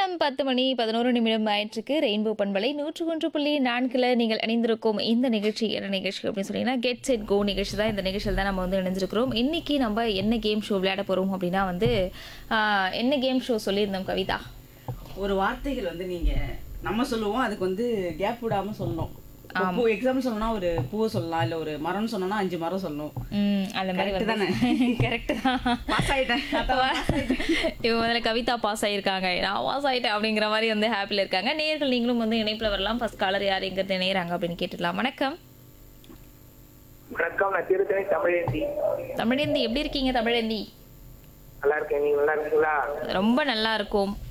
நேரம் பத்து மணி பதினோரு நிமிடம் ஆயிற்றுக்கு ரெயின்போ பண்பலை நூற்று ஒன்று புள்ளி நான்கில் நீங்கள் இணைந்திருக்கும் இந்த நிகழ்ச்சி என்ன நிகழ்ச்சி அப்படின்னு சொன்னீங்கன்னா கெட் செட் கோ நிகழ்ச்சி தான் இந்த நிகழ்ச்சியில் தான் நம்ம வந்து இணைஞ்சிருக்கிறோம் இன்னைக்கு நம்ம என்ன கேம் ஷோ விளையாட போகிறோம் அப்படின்னா வந்து ஆஹ், என்ன கேம் ஷோ சொல்லியிருந்தோம் கவிதா ஒரு வார்த்தைகள் வந்து நீங்க நம்ம சொல்லுவோம் அதுக்கு வந்து கேப் விடாம சொல்லணும் இப்போ பூ எக்ஸாம்பிள் சொல்லணும்னா ஒரு பூவை சொல்லலாம் இல்ல ஒரு மரம்னு சொன்னோம்னா அஞ்சு மரம் சொல்லணும் ம் அந்த மாதிரி Correct தானே? கரெக்ட் தான் பாஸ் ஆயிட்டேன் இவங்க முதல்ல கவிதா பாஸ் ஆயிருக்காங்க நான் பாஸ் ஆயிட்டேன் அப்படிங்கிற மாதிரி வந்து ஹாப்பியில் இருக்காங்க நேர்கள் நீங்களும் வந்து இணைப்பில் வரலாம் ஃபர்ஸ்ட் காலர் யார் எங்கிறது இணையறாங்க அப்படின்னு கேட்டுடலாம் வணக்கம் வணக்கம் நான் திருத்தணி தமிழேந்தி தமிழேந்தி எப்படி இருக்கீங்க தமிழேந்தி நல்லா இருக்கேன் நீங்க நல்லா இருக்கீங்களா ரொம்ப நல்லா இருக்கும்